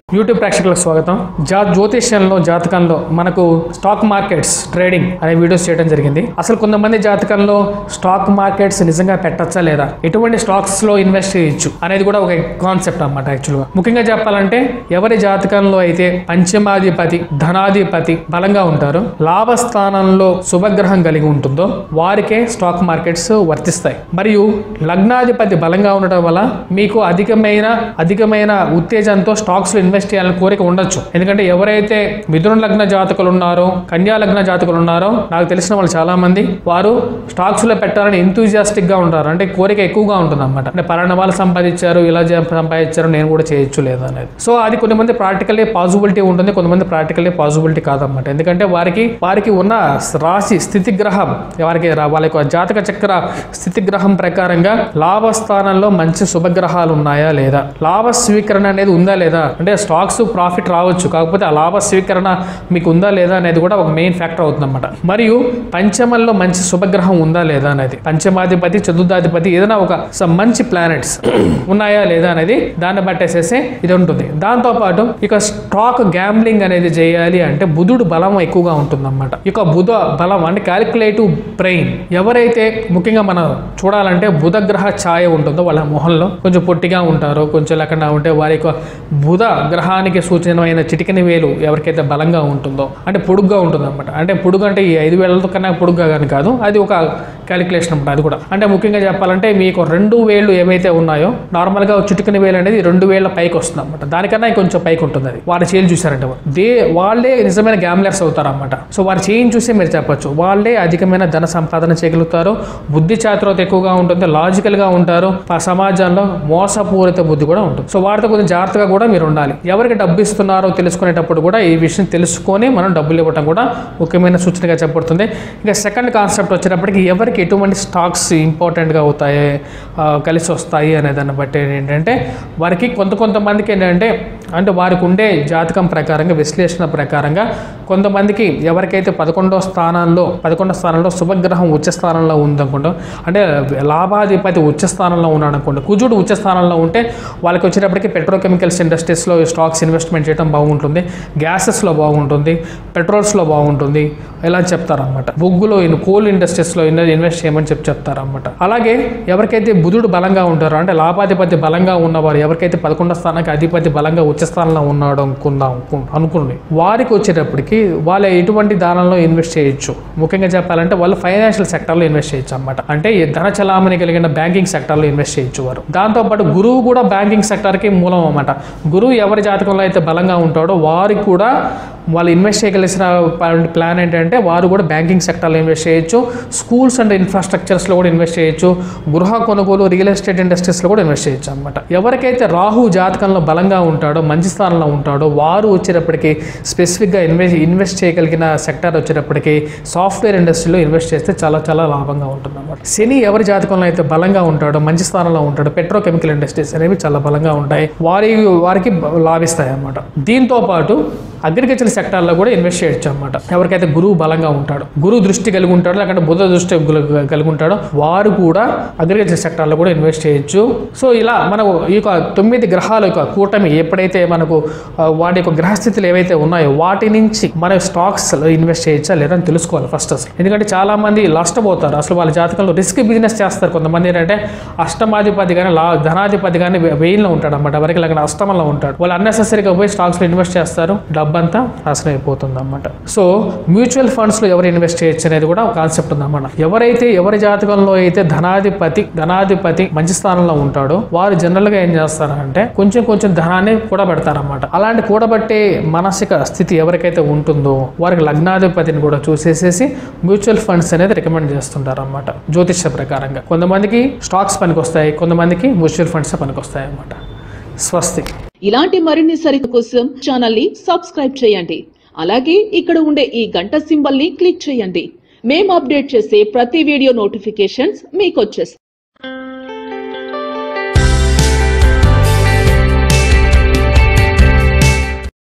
YouTube ప్రేక్షకులకు స్వాగతం జా జ్యోతిష్యంలో జాతకంలో మనకు స్టాక్ మార్కెట్స్ ట్రేడింగ్ అనే వీడియోస్ చేయడం జరిగింది అసలు కొంతమంది జాతకంలో స్టాక్ మార్కెట్స్ నిజంగా పెట్టచ్చా లేదా ఎటువంటి స్టాక్స్ లో ఇన్వెస్ట్ చేయొచ్చు అనేది కూడా ఒక కాన్సెప్ట్ అన్నమాట యాక్చువల్గా ముఖ్యంగా చెప్పాలంటే ఎవరి జాతకంలో అయితే పంచమాధిపతి ధనాధిపతి బలంగా ఉంటారో లాభస్థానంలో శుభగ్రహం కలిగి ఉంటుందో వారికే స్టాక్ మార్కెట్స్ వర్తిస్తాయి మరియు లగ్నాధిపతి బలంగా ఉండటం వల్ల మీకు అధికమైన అధికమైన ఉత్తేజంతో స్టాక్స్ లో ఇన్వెస్ట్ చేయాలని కోరిక ఉండొచ్చు ఎందుకంటే ఎవరైతే మిథున లగ్న జాతకులు ఉన్నారో కన్యా లగ్న జాతకులు ఉన్నారో నాకు తెలిసిన వాళ్ళు చాలా మంది వారు స్టాక్స్ లో పెట్టాలని enthusiastic గా ఉంటారు అంటే కోరిక ఎక్కువగా ఉంటుంది అనమాట అంటే పలానా వాళ్ళు సంపాదించారు ఇలా జ- సంపాదించారు నేను కూడా చేయొచ్చు లేదా అనేది సో అది కొంతమంది ప్రాక్టికల్లీ పాసిబిలిటీ ఉంటుంది కొంతమంది ప్రాక్టికల్లీ పాసిబిలిటీ కాదన్నమాట ఎందుకంటే వారికి వారికి ఉన్న రాశి స్థితి గ్రహం వారికి రా- వాళ్ళ యొక్క జాతక చక్ర స్థితి గ్రహం ప్రకారంగా లాభస్థానంలో మంచి శుభగ్రహాలు ఉన్నాయా లేదా లాభ స్వీకరణ అనేది ఉందా లేదా అంటే స్టాక్స్ ప్రాఫిట్ రావచ్చు కాకపోతే ఆ లాభ స్వీకరణ మీకు ఉందా లేదా అనేది కూడా ఒక మెయిన్ ఫ్యాక్టర్ అవుతుందన్నమాట మరియు పంచమంలో మంచి శుభగ్రహం ఉందా లేదా అనేది పంచమాధిపతి చతుర్థాధిపతి ఏదైనా ఒక స- మంచి ప్లానెట్స్ ఉన్నాయా లేదా అనేది దాన్ని బట్టేసేసి ఇది ఉంటుంది దాంతో పాటు ఇక స్టాక్ గ్యాంబ్లింగ్ అనేది చేయాలి అంటే బుధుడు బలం ఎక్కువగా ఉంటుందన్నమాట ఇక బుధ బలం అంటే క్యాలిక్యులేటివ్ బ్రెయిన్ ఎవరైతే ముఖ్యంగా మనం చూడాలంటే బుధ గ్రహ ఛాయ ఉంటుందో వాళ్ళ మొహంలో కొంచెం పొట్టిగా ఉంటారో కొంచెం లేకుండా ఉంటే వారి యొక్క బుధ గ్రహానికి సూచనమైన చిటికని వేలు ఎవరికైతే బలంగా ఉంటుందో అంటే పొడుగ్గా ఉంటుంది అనమాట అంటే పొడుగు అంటే ఈ ఐదు వేలతో కన్నా పొడుగ్గా కానీ కాదు అది ఒక క్యాలిక్యులేషన్ అనమాట అది కూడా అంటే ముఖ్యంగా చెప్పాలంటే మీకు రెండు వేళ్ళు ఏవైతే ఉన్నాయో నార్మల్గా చిటికని వేలు అనేది రెండు వేల పైకి వస్తుంది అనమాట దానికన్నా కొంచెం పైకి ఉంటుంది అది వారి చేలు చూసారంటే వారు. దే వాళ్ళే నిజమైన గ్యామ్లర్స్ అవుతారు అనమాట సో వారి చేయిని చూసి మీరు చెప్పొచ్చు వాళ్ళే అధికమైన ధన సంపాదన చేయగలుగుతారు బుద్ధి చాతురత ఎక్కువగా ఉంటుంది లాజికల్గా ఉంటారు ఆ సమాజంలో మోసపూరిత బుద్ధి కూడా ఉంటుంది సో వారితో కొంచెం జాగ్రత్తగా కూడా మీరు ఉండాలి ఎవరికి డబ్బు ఇస్తున్నారో తెలుసుకునేటప్పుడు కూడా ఈ విషయం తెలుసుకొని మనం డబ్బులు ఇవ్వడం కూడా ముఖ్యమైన సూచనగా చెప్పబడుతుంది ఇంకా సెకండ్ కాన్సెప్ట్ వచ్చేటప్పటికి ఎవరికి ఎటువంటి స్టాక్స్ ఇంపార్టెంట్గా అవుతాయి ఆ, కలిసి వస్తాయి అనే దాన్ని బట్టి ఏంటంటే వారికి కొంత కొంతమందికి ఏంటంటే అంటే వారికి ఉండే జాతకం ప్రకారంగా విశ్లేషణ ప్రకారంగా కొంతమందికి ఎవరికైతే పదకొండో స్థానంలో పదకొండో స్థానంలో శుభగ్రహం ఉచ్చ స్థానంలో ఉందనుకుంటాం అంటే లాభాధిపతి ఉచ్చ స్థానంలో ఉన్నాడు అనుకోండి కుజుడు ఉచ్చ స్థానంలో ఉంటే వాళ్ళకి వచ్చేటప్పటికి పెట్రోకెమికల్స్ ఇండస్ట్రీస్లో స్టాక్స్ ఇన్వెస్ట్మెంట్ చేయడం బాగుంటుంది గ్యాసెస్లో బాగుంటుంది పెట్రోల్స్లో బాగుంటుంది ఇలా చెప్తారనమాట బొగ్గులో ఇన్- కోల్ ఇండస్ట్రీస్లో ఇన్- ఇన్వెస్ట్ చేయమని చెప్పి చెప్తారనమాట అలాగే ఎవరికైతే బుధుడు బలంగా ఉంటారో అంటే లాభాధిపతి బలంగా ఉన్నవారు ఎవరికైతే పదకొండో స్థానానికి అధిపతి బలంగా ఉచ్చ స్థానంలో ఉన్నాడు అనుకుందాం అనుకు- అనుకోండి వారికి వచ్చేటప్పటికి వాళ్ళు ఎటువంటి దానంలో ఇన్వెస్ట్ చేయొచ్చు ముఖ్యంగా చెప్పాలంటే వాళ్ళు ఫైనాన్షియల్ సెక్టర్లో ఇన్వెస్ట్ చేయొచ్చు అనమాట అంటే ఈ ధన చలామణి కలిగిన బ్యాంకింగ్ సెక్టర్లో ఇన్వెస్ట్ చేయొచ్చు వారు దాంతోపాటు గురువు కూడా బ్యాంకింగ్ సెక్టర్కి మూలం అన్నమాట గురువు ఎవరి జాతకంలో అయితే బలంగా ఉంటాడో వారికి కూడా వాళ్ళు ఇన్వెస్ట్ చేయగలిసిన ప్లాన్ ఏంటంటే వారు కూడా బ్యాంకింగ్ సెక్టర్లో ఇన్వెస్ట్ చేయొచ్చు స్కూల్స్ అండ్ ఇన్ఫ్రాస్ట్రక్చర్స్లో కూడా ఇన్వెస్ట్ చేయొచ్చు గృహ కొనుగోలు రియల్ ఎస్టేట్ ఇండస్ట్రీస్లో కూడా ఇన్వెస్ట్ చేయొచ్చు అనమాట ఎవరికైతే రాహు జాతకంలో బలంగా ఉంటాడో మంచి స్థానంలో ఉంటాడో వారు వచ్చేటప్పటికి స్పెసిఫిక్గా ఇన్వెస్ట్ ఇన్వెస్ట్ చేయగలిగిన సెక్టర్ వచ్చేటప్పటికి సాఫ్ట్వేర్ ఇండస్ట్రీలో ఇన్వెస్ట్ చేస్తే చాలా చాలా లాభంగా ఉంటుంది అనమాట శని ఎవరి జాతకంలో అయితే బలంగా ఉంటాడో మంచి స్థానంలో ఉంటాడో పెట్రోకెమికల్ ఇండస్ట్రీస్ అనేవి చాలా బలంగా ఉంటాయి వారి వారికి బ- లాభిస్తాయి అన్నమాట దీంతో పాటు అగ్రికల్చర్ సెక్టార్లో కూడా ఇన్వెస్ట్ చేయొచ్చు అనమాట ఎవరికైతే గురువు బలంగా ఉంటాడో గురువు దృష్టి కలిగి ఉంటాడో లేకుంటే బుధ దృష్టి గుల- కలిగి ఉంటాడో వారు కూడా అగ్రికల్చర్ సెక్టార్లో కూడా ఇన్వెస్ట్ చేయొచ్చు సో ఇలా మనకు ఈ యొక్క తొమ్మిది గ్రహాల యొక్క కూటమి ఎప్పుడైతే మనకు ఆ, వాటి యొక్క గ్రహస్థితులు ఏవైతే ఉన్నాయో వాటి నుంచి మన స్టాక్స్ ఇన్వెస్ట్ చేయొచ్చా లేదని తెలుసుకోవాలి ఫస్ట్ అసలు ఎందుకంటే చాలా మంది నష్టపోతారు అసలు వాళ్ళ జాతకంలో రిస్క్ బిజినెస్ చేస్తారు కొంతమంది ఏంటంటే అష్టమాధిపతి కానీ లా ధనాధిపతి కానీ వెయిల్లో ఉంటాడు అనమాట ఎవరికి లేకుండా అష్టమంలో ఉంటాడు వాళ్ళు అన్నెసెసరీగా పోయి స్టాక్స్లో ఇన్వెస్ట్ చేస్తారు డబ్బంతా నాశనం అయిపోతుంది అనమాట సో మ్యూచువల్ ఫండ్స్లో ఎవరు ఇన్వెస్ట్ చేయొచ్చు అనేది కూడా ఒక కాన్సెప్ట్ ఉందన్నమాట ఎవరైతే ఎవరి జాతకంలో అయితే ధనాధిపతి ధనాధిపతి మంచి స్థానంలో ఉంటాడో వారు జనరల్గా ఏం చేస్తారంటే కొంచెం కొంచెం ధనాన్ని కూడబెడతారన్నమాట అలాంటి కూడబట్టే మానసిక స్థితి ఎవరికైతే ఉంటుందో వారికి లగ్నాధిపతిని కూడా చూసేసేసి మ్యూచువల్ ఫండ్స్ అనేది రికమెండ్ చేస్తుంటారు అనమాట జ్యోతిష్య ప్రకారంగా కొంతమందికి స్టాక్స్ పనికొస్తాయి కొంతమందికి మ్యూచువల్ ఫండ్స్ పనికొస్తాయి అన్నమాట స్వస్తి ఇలాంటి మరిన్ని సరికు కోసం ఛానల్ ని సబ్స్క్రైబ్ చేయండి అలాగే ఇక్కడ ఉండే ఈ గంట సింబల్ ని క్లిక్ చేయండి మేము అప్డేట్ చేసే ప్రతి వీడియో నోటిఫికేషన్స్ మీకు వచ్చేస్తాయి